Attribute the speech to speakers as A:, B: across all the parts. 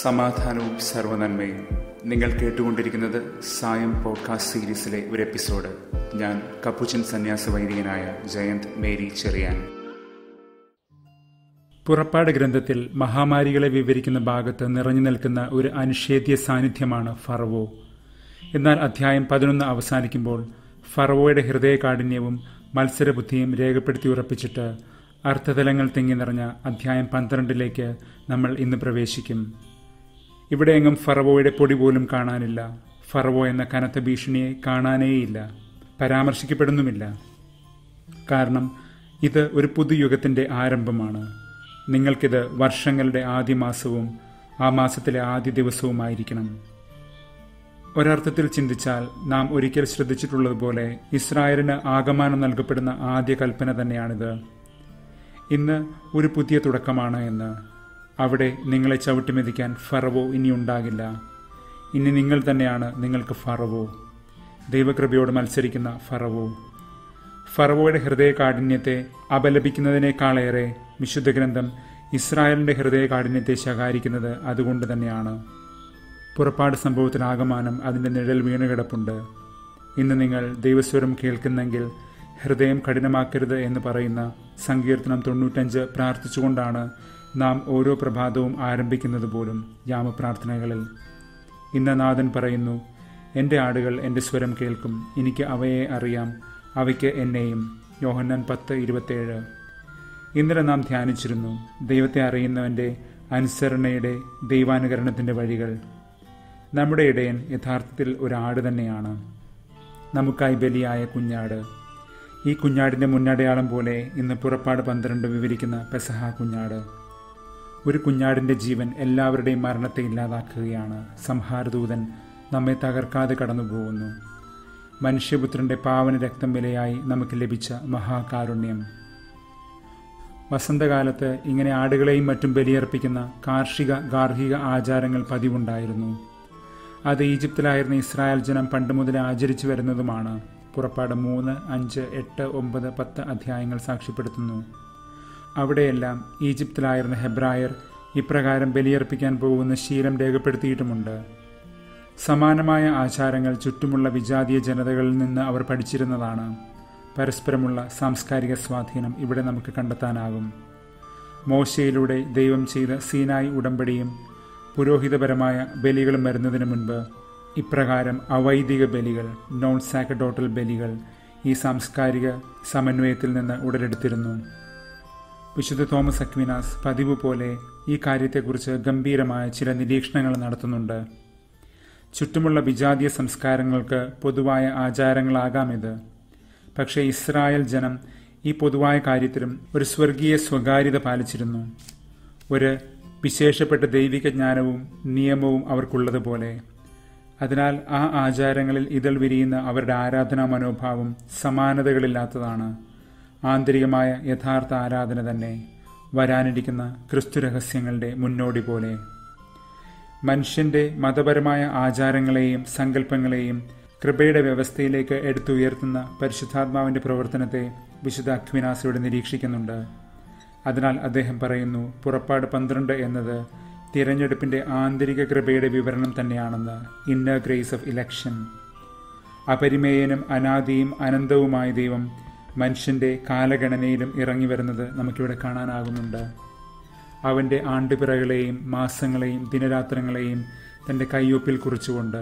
A: സമാധാനവും സർവനന്മയും നിങ്ങൾ കേട്ടുകൊണ്ടിരിക്കുന്നത് സായം പോഡ്കാസ്റ്റ് സീരീസിലെ ഒരു എപ്പിസോഡ് ഞാൻ കപ്പുച്ചൻ സന്യാസ വൈദികനായ ജയന്ത് മേരി ചെറിയാൻ
B: പുറപ്പാട് ഗ്രന്ഥത്തിൽ മഹാമാരികളെ വിവരിക്കുന്ന ഭാഗത്ത് നിറഞ്ഞു നിൽക്കുന്ന ഒരു അനിഷേധ്യ സാന്നിധ്യമാണ് ഫറവോ എന്നാൽ അധ്യായം പതിനൊന്ന് അവസാനിക്കുമ്പോൾ ഫറവോയുടെ ഹൃദയകാഠിന്യവും മത്സരബുദ്ധിയും രേഖപ്പെടുത്തി ഉറപ്പിച്ചിട്ട് അർത്ഥതലങ്ങൾ തിങ്ങി നിറഞ്ഞ അധ്യായം പന്ത്രണ്ടിലേക്ക് നമ്മൾ ഇന്ന് പ്രവേശിക്കും ഇവിടെയെങ്ങും ഫറവോയുടെ പൊടി പോലും കാണാനില്ല ഫറവോ എന്ന കനത്ത ഭീഷണിയെ കാണാനേയില്ല പരാമർശിക്കപ്പെടുന്നുമില്ല കാരണം ഇത് ഒരു പുതുയുഗത്തിൻ്റെ ആരംഭമാണ് നിങ്ങൾക്കിത് വർഷങ്ങളുടെ ആദ്യ മാസവും ആ മാസത്തിലെ ആദ്യ ദിവസവുമായിരിക്കണം ഒരർത്ഥത്തിൽ ചിന്തിച്ചാൽ നാം ഒരിക്കൽ ശ്രദ്ധിച്ചിട്ടുള്ളതുപോലെ ഇസ്രായേലിന് ആഗമാനം നൽകപ്പെടുന്ന ആദ്യ കൽപ്പന തന്നെയാണിത് ഇന്ന് ഒരു പുതിയ തുടക്കമാണ് എന്ന് അവിടെ നിങ്ങളെ ചവിട്ടിമെതിക്കാൻ ഫറവോ ഇനി ഉണ്ടാകില്ല ഇനി നിങ്ങൾ തന്നെയാണ് നിങ്ങൾക്ക് ഫറവോ ദൈവകൃപയോട് മത്സരിക്കുന്ന ഫറവോ ഫറവോയുടെ ഹൃദയകാഠിന്യത്തെ അപലപിക്കുന്നതിനേക്കാളേറെ വിശുദ്ധ ഗ്രന്ഥം ഇസ്രായേലിന്റെ ഹൃദയകാഠിന്യത്തെ ശകാരിക്കുന്നത് അതുകൊണ്ട് തന്നെയാണ് പുറപ്പാട് സംഭവത്തിനാകമാനം അതിൻ്റെ നിഴൽ വീണുകിടപ്പുണ്ട് ഇന്ന് നിങ്ങൾ ദൈവസ്വരം കേൾക്കുന്നെങ്കിൽ ഹൃദയം കഠിനമാക്കരുത് എന്ന് പറയുന്ന സങ്കീർത്തനം തൊണ്ണൂറ്റഞ്ച് പ്രാർത്ഥിച്ചുകൊണ്ടാണ് നാം ഓരോ പ്രഭാതവും ആരംഭിക്കുന്നത് പോലും യാമപ്രാർത്ഥനകളിൽ ഇന്ന് നാഥൻ പറയുന്നു എൻ്റെ ആടുകൾ എൻ്റെ സ്വരം കേൾക്കും എനിക്ക് അവയെ അറിയാം അവയ്ക്ക് എന്നെയും യോഹന്നാൻ പത്ത് ഇരുപത്തേഴ് ഇന്നലെ നാം ധ്യാനിച്ചിരുന്നു ദൈവത്തെ അറിയുന്നവൻ്റെ അനുസരണയുടെ ദൈവാനുകരണത്തിൻ്റെ വഴികൾ നമ്മുടെ ഇടയൻ യഥാർത്ഥത്തിൽ ഒരു ആട് തന്നെയാണ് നമുക്കായി ബലിയായ കുഞ്ഞാട് ഈ കുഞ്ഞാടിൻ്റെ മുന്നടയാളം പോലെ ഇന്ന് പുറപ്പാട് പന്ത്രണ്ട് വിവരിക്കുന്ന പെസഹ കുഞ്ഞാട് ഒരു കുഞ്ഞാടിൻ്റെ ജീവൻ എല്ലാവരുടെയും മരണത്തെ ഇല്ലാതാക്കുകയാണ് സംഹാരദൂതൻ നമ്മെ തകർക്കാതെ കടന്നുപോകുന്നു മനുഷ്യപുത്രന്റെ പാവന രക്തം വിലയായി നമുക്ക് ലഭിച്ച മഹാകാരുണ്യം വസന്തകാലത്ത് ഇങ്ങനെ ആടുകളെയും മറ്റും ബലിയർപ്പിക്കുന്ന കാർഷിക ഗാർഹിക ആചാരങ്ങൾ പതിവുണ്ടായിരുന്നു അത് ഈജിപ്തിലായിരുന്ന ഇസ്രായേൽ ജനം പണ്ട് മുതലേ ആചരിച്ചു വരുന്നതുമാണ് പുറപ്പാട് മൂന്ന് അഞ്ച് എട്ട് ഒമ്പത് പത്ത് അധ്യായങ്ങൾ സാക്ഷ്യപ്പെടുത്തുന്നു അവിടെയെല്ലാം ഈജിപ്തിലായിരുന്ന ഹെബ്രായർ ഇപ്രകാരം ബലിയർപ്പിക്കാൻ പോകുന്ന ശീലം രേഖപ്പെടുത്തിയിട്ടുമുണ്ട് സമാനമായ ആചാരങ്ങൾ ചുറ്റുമുള്ള വിജാതീയ ജനതകളിൽ നിന്ന് അവർ പഠിച്ചിരുന്നതാണ് പരസ്പരമുള്ള സാംസ്കാരിക സ്വാധീനം ഇവിടെ നമുക്ക് കണ്ടെത്താനാകും മോശയിലൂടെ ദൈവം ചെയ്ത സീനായി ഉടമ്പടിയും പുരോഹിതപരമായ ബലികളും വരുന്നതിന് മുൻപ് ഇപ്രകാരം അവൈദിക ബലികൾ നോൺ സാക്കഡോട്ടൽ ബലികൾ ഈ സാംസ്കാരിക സമന്വയത്തിൽ നിന്ന് ഉടലെടുത്തിരുന്നു വിശുദ്ധ തോമസ് അക്വിനാസ് പതിവ് പോലെ ഈ കാര്യത്തെക്കുറിച്ച് ഗംഭീരമായ ചില നിരീക്ഷണങ്ങൾ നടത്തുന്നുണ്ട് ചുറ്റുമുള്ള വിജാതീയ സംസ്കാരങ്ങൾക്ക് പൊതുവായ ആചാരങ്ങളാകാം ഇത് പക്ഷേ ഇസ്രായേൽ ജനം ഈ പൊതുവായ കാര്യത്തിലും ഒരു സ്വർഗീയ സ്വകാര്യത പാലിച്ചിരുന്നു ഒരു വിശേഷപ്പെട്ട ദൈവിക ജ്ഞാനവും നിയമവും അവർക്കുള്ളതുപോലെ അതിനാൽ ആ ആചാരങ്ങളിൽ ഇതൾ വിരിയുന്ന അവരുടെ ആരാധനാ മനോഭാവം സമാനതകളില്ലാത്തതാണ് ആന്തരികമായ യഥാർത്ഥ ആരാധന തന്നെ വരാനിരിക്കുന്ന ക്രിസ്തു രഹസ്യങ്ങളുടെ മുന്നോടി പോലെ മനുഷ്യന്റെ മതപരമായ ആചാരങ്ങളെയും സങ്കല്പങ്ങളെയും കൃപയുടെ വ്യവസ്ഥയിലേക്ക് എടുത്തുയർത്തുന്ന പരിശുദ്ധാത്മാവിന്റെ പ്രവർത്തനത്തെ വിശുദ്ധ അക്വിനാസയോട് നിരീക്ഷിക്കുന്നുണ്ട് അതിനാൽ അദ്ദേഹം പറയുന്നു പുറപ്പാട് പന്ത്രണ്ട് എന്നത് തിരഞ്ഞെടുപ്പിന്റെ ആന്തരിക കൃപയുടെ വിവരണം തന്നെയാണെന്ന് ഇന്നർ ഗ്രേസ് ഓഫ് ഇലക്ഷൻ അപരിമേയനും അനാദിയും അനന്തവുമായ ദൈവം മനുഷ്യന്റെ കാലഗണനയിലും ഇറങ്ങി വരുന്നത് നമുക്കിവിടെ കാണാനാകുന്നുണ്ട് അവന്റെ ആണ്ടുപിറകളെയും മാസങ്ങളെയും ദിനരാത്രങ്ങളെയും തന്റെ കയ്യൊപ്പിൽ കുറിച്ചുകൊണ്ട്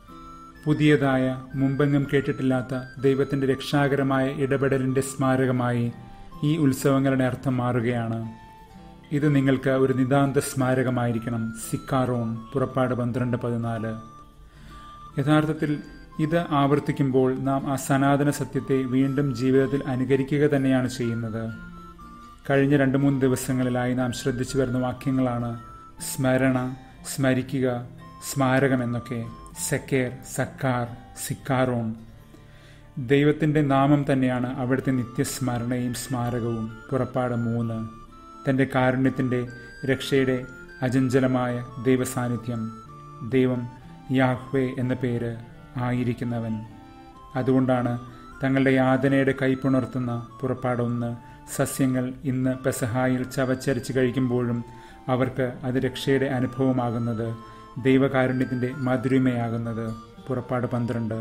B: പുതിയതായ മുമ്പെങ്ങും കേട്ടിട്ടില്ലാത്ത ദൈവത്തിന്റെ രക്ഷാകരമായ ഇടപെടലിന്റെ സ്മാരകമായി ഈ ഉത്സവങ്ങളുടെ അർത്ഥം മാറുകയാണ് ഇത് നിങ്ങൾക്ക് ഒരു നിതാന്ത സ്മാരകമായിരിക്കണം സിക്കാറോൺ പുറപ്പാട് പന്ത്രണ്ട് പതിനാല് യഥാർത്ഥത്തിൽ ഇത് ആവർത്തിക്കുമ്പോൾ നാം ആ സനാതന സത്യത്തെ വീണ്ടും ജീവിതത്തിൽ അനുകരിക്കുക തന്നെയാണ് ചെയ്യുന്നത് കഴിഞ്ഞ രണ്ട് മൂന്ന് ദിവസങ്ങളിലായി നാം ശ്രദ്ധിച്ചു വരുന്ന വാക്യങ്ങളാണ് സ്മരണ സ്മരിക്കുക സ്മാരകം എന്നൊക്കെ സെക്കേർ സക്കാർ സിക്കാറോൺ ദൈവത്തിൻ്റെ നാമം തന്നെയാണ് അവിടുത്തെ നിത്യസ്മരണയും സ്മാരകവും പുറപ്പാട് മൂന്ന് തൻ്റെ കാരുണ്യത്തിൻ്റെ രക്ഷയുടെ അചഞ്ചലമായ ദൈവസാന്നിധ്യം ദൈവം യാഹ്വേ എന്ന പേര് ആയിരിക്കുന്നവൻ അതുകൊണ്ടാണ് തങ്ങളുടെ യാതനയുടെ കൈപ്പുണർത്തുന്ന പുറപ്പാടൊന്ന് സസ്യങ്ങൾ ഇന്ന് പെസഹായിൽ ചവച്ചരിച്ച് കഴിക്കുമ്പോഴും അവർക്ക് അത് രക്ഷയുടെ അനുഭവമാകുന്നത് ദൈവകാരുണ്യത്തിൻ്റെ മധുരിമയാകുന്നത് പുറപ്പാട് പന്ത്രണ്ട്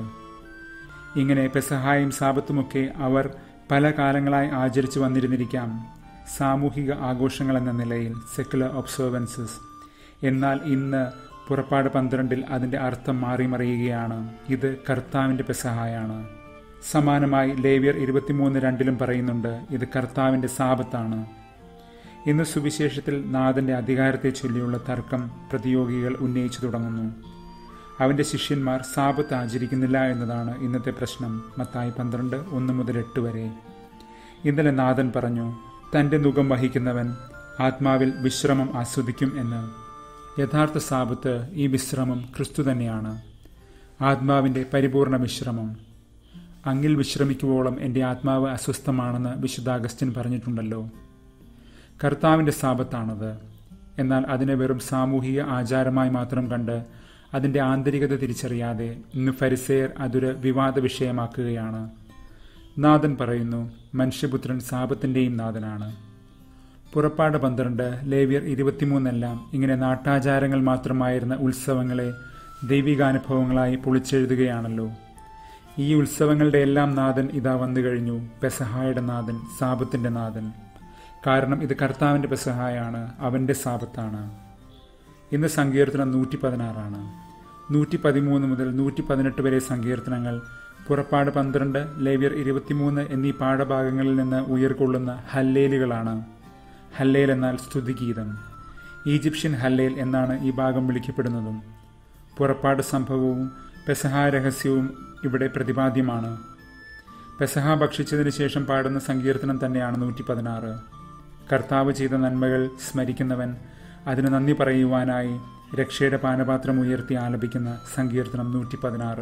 B: ഇങ്ങനെ പെസഹായും സാപത്തുമൊക്കെ അവർ പല കാലങ്ങളായി ആചരിച്ചു വന്നിരുന്നിരിക്കാം സാമൂഹിക ആഘോഷങ്ങൾ എന്ന നിലയിൽ സെക്കുലർ ഒബ്സർവൻസസ് എന്നാൽ ഇന്ന് പുറപ്പാട് പന്ത്രണ്ടിൽ അതിൻ്റെ അർത്ഥം മാറി മറിയുകയാണ് ഇത് കർത്താവിൻ്റെ പെസഹായാണ് സമാനമായി ലേവ്യർ ഇരുപത്തിമൂന്ന് രണ്ടിലും പറയുന്നുണ്ട് ഇത് കർത്താവിൻ്റെ സാപത്താണ് ഇന്ന് സുവിശേഷത്തിൽ നാഥന്റെ അധികാരത്തെ ചൊല്ലിയുള്ള തർക്കം പ്രതിയോഗികൾ ഉന്നയിച്ചു തുടങ്ങുന്നു അവന്റെ ശിഷ്യന്മാർ സാപത്ത് ആചരിക്കുന്നില്ല എന്നതാണ് ഇന്നത്തെ പ്രശ്നം മത്തായി പന്ത്രണ്ട് ഒന്ന് മുതൽ എട്ട് വരെ ഇന്നലെ നാഥൻ പറഞ്ഞു തന്റെ മുഖം വഹിക്കുന്നവൻ ആത്മാവിൽ വിശ്രമം ആസ്വദിക്കും എന്ന് യഥാർത്ഥ സാപത്ത് ഈ വിശ്രമം ക്രിസ്തു തന്നെയാണ് ആത്മാവിന്റെ പരിപൂർണ വിശ്രമം അങ്ങിൽ വിശ്രമിക്കുവോളം എൻ്റെ ആത്മാവ് അസ്വസ്ഥമാണെന്ന് വിശുദ്ധ അഗസ്റ്റിൻ പറഞ്ഞിട്ടുണ്ടല്ലോ കർത്താവിൻ്റെ സാപത്താണത് എന്നാൽ അതിനെ വെറും സാമൂഹിക ആചാരമായി മാത്രം കണ്ട് അതിൻ്റെ ആന്തരികത തിരിച്ചറിയാതെ ഇന്ന് ഫരിസേയർ അതൊരു വിവാദ വിഷയമാക്കുകയാണ് നാഥൻ പറയുന്നു മനുഷ്യപുത്രൻ സാപത്തിൻ്റെയും നാഥനാണ് പുറപ്പാട് പന്ത്രണ്ട് ലേവ്യർ ഇരുപത്തിമൂന്നെല്ലാം ഇങ്ങനെ നാട്ടാചാരങ്ങൾ മാത്രമായിരുന്ന ഉത്സവങ്ങളെ ദൈവികാനുഭവങ്ങളായി പൊളിച്ചെഴുതുകയാണല്ലോ ഈ ഉത്സവങ്ങളുടെ എല്ലാം നാഥൻ ഇതാ വന്നു കഴിഞ്ഞു പെസഹായുടെ നാഥൻ സാപത്തിൻ്റെ നാഥൻ കാരണം ഇത് കർത്താവിൻ്റെ പെസഹായാണ് അവൻ്റെ സാപത്താണ് ഇന്ന് സങ്കീർത്തനം നൂറ്റി പതിനാറാണ് നൂറ്റി പതിമൂന്ന് മുതൽ നൂറ്റി പതിനെട്ട് വരെ സങ്കീർത്തനങ്ങൾ പുറപ്പാട് പന്ത്രണ്ട് ലേവ്യർ ഇരുപത്തിമൂന്ന് എന്നീ പാഠഭാഗങ്ങളിൽ നിന്ന് ഉയർക്കൊള്ളുന്ന ഹല്ലേലുകളാണ് ഹല്ലേൽ എന്നാൽ സ്തുതിഗീതം ഈജിപ്ഷ്യൻ ഹല്ലേൽ എന്നാണ് ഈ ഭാഗം വിളിക്കപ്പെടുന്നതും പുറപ്പാട് സംഭവവും പെസഹ രഹസ്യവും ഇവിടെ പ്രതിപാദ്യമാണ് പെസഹ ഭക്ഷിച്ചതിന് ശേഷം പാടുന്ന സങ്കീർത്തനം തന്നെയാണ് നൂറ്റി പതിനാറ് കർത്താവ് ചെയ്ത നന്മകൾ സ്മരിക്കുന്നവൻ അതിന് നന്ദി പറയുവാനായി രക്ഷയുടെ പാനപാത്രം ഉയർത്തി ആലപിക്കുന്ന സങ്കീർത്തനം നൂറ്റി പതിനാറ്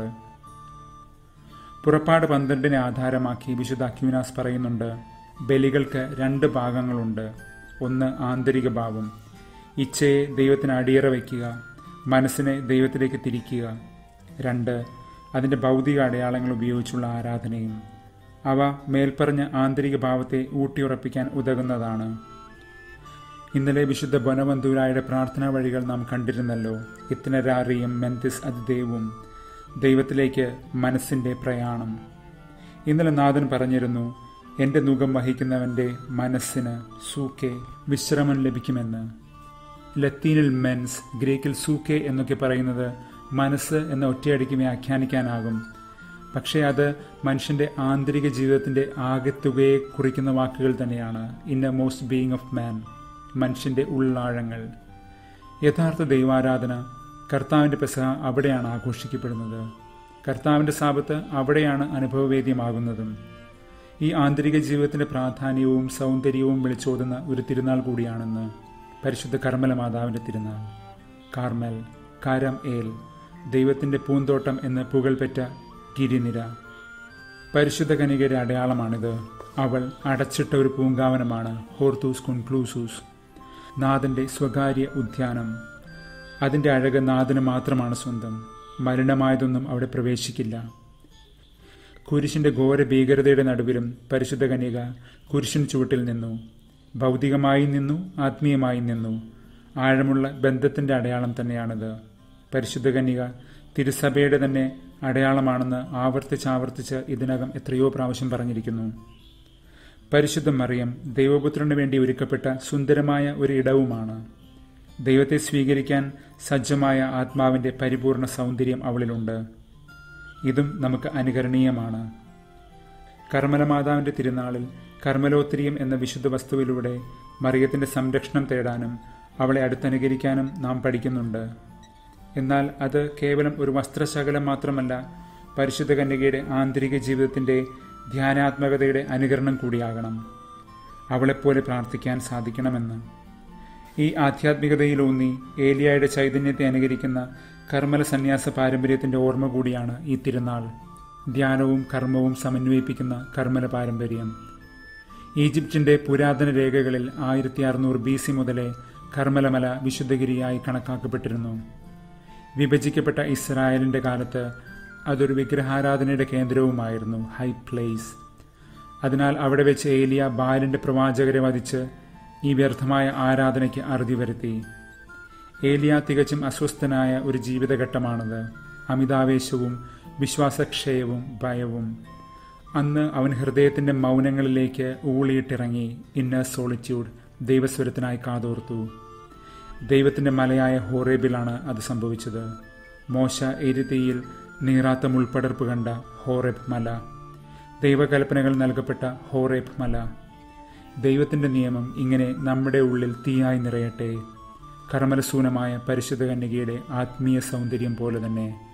B: പുറപ്പാട് പന്ത്രണ്ടിനെ ആധാരമാക്കി വിശുദ്ധ അക്യൂനാസ് പറയുന്നുണ്ട് ബലികൾക്ക് രണ്ട് ഭാഗങ്ങളുണ്ട് ഒന്ന് ആന്തരിക ഭാവം ഇച്ഛയെ ദൈവത്തിന് അടിയറ വയ്ക്കുക മനസ്സിനെ ദൈവത്തിലേക്ക് തിരിക്കുക രണ്ട് അതിൻ്റെ ഭൗതിക അടയാളങ്ങൾ ഉപയോഗിച്ചുള്ള ആരാധനയും അവ മേൽപ്പറഞ്ഞ ആന്തരിക ഭാവത്തെ ഊട്ടിയുറപ്പിക്കാൻ ഉതകുന്നതാണ് ഇന്നലെ വിശുദ്ധ ബൊനവന്തൂരായുടെ പ്രാർത്ഥനാ വഴികൾ നാം കണ്ടിരുന്നല്ലോ ഇത്തിനരാറിയും മെന്തിസ് അതിദേവും ദൈവത്തിലേക്ക് മനസ്സിൻ്റെ പ്രയാണം ഇന്നലെ നാഥൻ പറഞ്ഞിരുന്നു എൻ്റെ മുഖം വഹിക്കുന്നവൻ്റെ മനസ്സിന് സൂക്കെ വിശ്രമം ലഭിക്കുമെന്ന് ലത്തീനിൽ മെൻസ് ഗ്രീക്കിൽ സൂക്കെ എന്നൊക്കെ പറയുന്നത് മനസ്സ് എന്ന ഒറ്റയടിക്ക് വ്യാഖ്യാനിക്കാനാകും പക്ഷേ അത് മനുഷ്യൻ്റെ ആന്തരിക ജീവിതത്തിൻ്റെ ആകെത്തുകയെ കുറിക്കുന്ന വാക്കുകൾ തന്നെയാണ് in a most being of man മനുഷ്യൻ്റെ ഉള്ളാഴങ്ങൾ യഥാർത്ഥ ദൈവാരാധന കർത്താവിൻ്റെ പെസഹ അവിടെയാണ് ആഘോഷിക്കപ്പെടുന്നത് കർത്താവിൻ്റെ സാപത്ത് അവിടെയാണ് അനുഭവവേദ്യമാകുന്നതും ഈ ആന്തരിക ജീവിതത്തിൻ്റെ പ്രാധാന്യവും സൗന്ദര്യവും വിളിച്ചോതുന്ന ഒരു തിരുനാൾ കൂടിയാണെന്ന് പരിശുദ്ധ കർമ്മല മാതാവിൻ്റെ തിരുനാൾ കാർമൽ കാരം ഏൽ ദൈവത്തിൻ്റെ പൂന്തോട്ടം എന്ന് പുകൾപെറ്റ ഗിരിനിര പരിശുദ്ധ കനികയുടെ അടയാളമാണിത് അവൾ അടച്ചിട്ട ഒരു പൂങ്കാവനമാണ് ഹോർത്തൂസ് കുൻക്ലൂസൂസ് നാഥൻ്റെ സ്വകാര്യ ഉദ്യാനം അതിൻ്റെ അഴക് നാഥന് മാത്രമാണ് സ്വന്തം മലിനമായതൊന്നും അവിടെ പ്രവേശിക്കില്ല കുരിശിൻ്റെ ഘോര ഭീകരതയുടെ നടുവിലും പരിശുദ്ധ കന്യക കുരിശിൻ ചുവട്ടിൽ നിന്നു ഭൗതികമായി നിന്നു ആത്മീയമായി നിന്നു ആഴമുള്ള ബന്ധത്തിൻ്റെ അടയാളം തന്നെയാണിത് പരിശുദ്ധ കന്യക തിരുസഭയുടെ തന്നെ അടയാളമാണെന്ന് ആവർത്തിച്ചാവർത്തിച്ച് ഇതിനകം എത്രയോ പ്രാവശ്യം പറഞ്ഞിരിക്കുന്നു പരിശുദ്ധ മറിയം ദൈവപുത്രന് വേണ്ടി ഒരുക്കപ്പെട്ട സുന്ദരമായ ഒരു ഇടവുമാണ് ദൈവത്തെ സ്വീകരിക്കാൻ സജ്ജമായ ആത്മാവിൻ്റെ പരിപൂർണ സൗന്ദര്യം അവളിലുണ്ട് ഇതും നമുക്ക് അനുകരണീയമാണ് കർമ്മലമാതാവിൻ്റെ തിരുനാളിൽ കർമ്മലോത്രിയം എന്ന വിശുദ്ധ വസ്തുവിലൂടെ മറിയത്തിൻ്റെ സംരക്ഷണം തേടാനും അവളെ അടുത്തനുകരിക്കാനും നാം പഠിക്കുന്നുണ്ട് എന്നാൽ അത് കേവലം ഒരു വസ്ത്രശകലം മാത്രമല്ല പരിശുദ്ധ കന്യകയുടെ ആന്തരിക ജീവിതത്തിൻ്റെ ധ്യാനാത്മകതയുടെ അനുകരണം കൂടിയാകണം അവളെപ്പോലെ പ്രാർത്ഥിക്കാൻ സാധിക്കണമെന്ന് ഈ ആധ്യാത്മികതയിലൂന്നി ഏലിയായുടെ ചൈതന്യത്തെ അനുകരിക്കുന്ന കർമ്മല സന്യാസ പാരമ്പര്യത്തിൻ്റെ ഓർമ്മ കൂടിയാണ് ഈ തിരുനാൾ ധ്യാനവും കർമ്മവും സമന്വയിപ്പിക്കുന്ന കർമ്മല പാരമ്പര്യം ഈജിപ്തിൻ്റെ പുരാതന രേഖകളിൽ ആയിരത്തി അറുന്നൂറ് ബി സി മുതലേ കർമ്മലമല വിശുദ്ധഗിരിയായി കണക്കാക്കപ്പെട്ടിരുന്നു വിഭജിക്കപ്പെട്ട ഇസ്രായേലിൻ്റെ കാലത്ത് അതൊരു വിഗ്രഹാരാധനയുടെ കേന്ദ്രവുമായിരുന്നു ഹൈ പ്ലേസ് അതിനാൽ അവിടെ വെച്ച് ഏലിയ ബാലിൻ്റെ പ്രവാചകരെ വധിച്ച് ഈ വ്യർത്ഥമായ ആരാധനയ്ക്ക് അറുതി വരുത്തി ഏലിയ തികച്ചും അസ്വസ്ഥനായ ഒരു ജീവിതഘട്ടമാണത് അമിതാവേശവും വിശ്വാസക്ഷയവും ഭയവും അന്ന് അവൻ ഹൃദയത്തിന്റെ മൗനങ്ങളിലേക്ക് ഊളിയിട്ടിറങ്ങി ഇന്നർ സോളിറ്റ്യൂഡ് ദൈവസ്വരത്തിനായി കാതോർത്തു ദൈവത്തിന്റെ മലയായ ഹോറേബിലാണ് അത് സംഭവിച്ചത് മോശ എരുതിയിൽ നീറാത്ത മുൾപ്പടർപ്പ് കണ്ട ഹോറേബ് മല ദൈവകൽപ്പനകൾ നൽകപ്പെട്ട ഹോറേബ് മല ദൈവത്തിന്റെ നിയമം ഇങ്ങനെ നമ്മുടെ ഉള്ളിൽ തീയായി നിറയട്ടെ കർമ്മലസൂനമായ പരിശുദ്ധ കന്യകയുടെ ആത്മീയ സൗന്ദര്യം പോലെ തന്നെ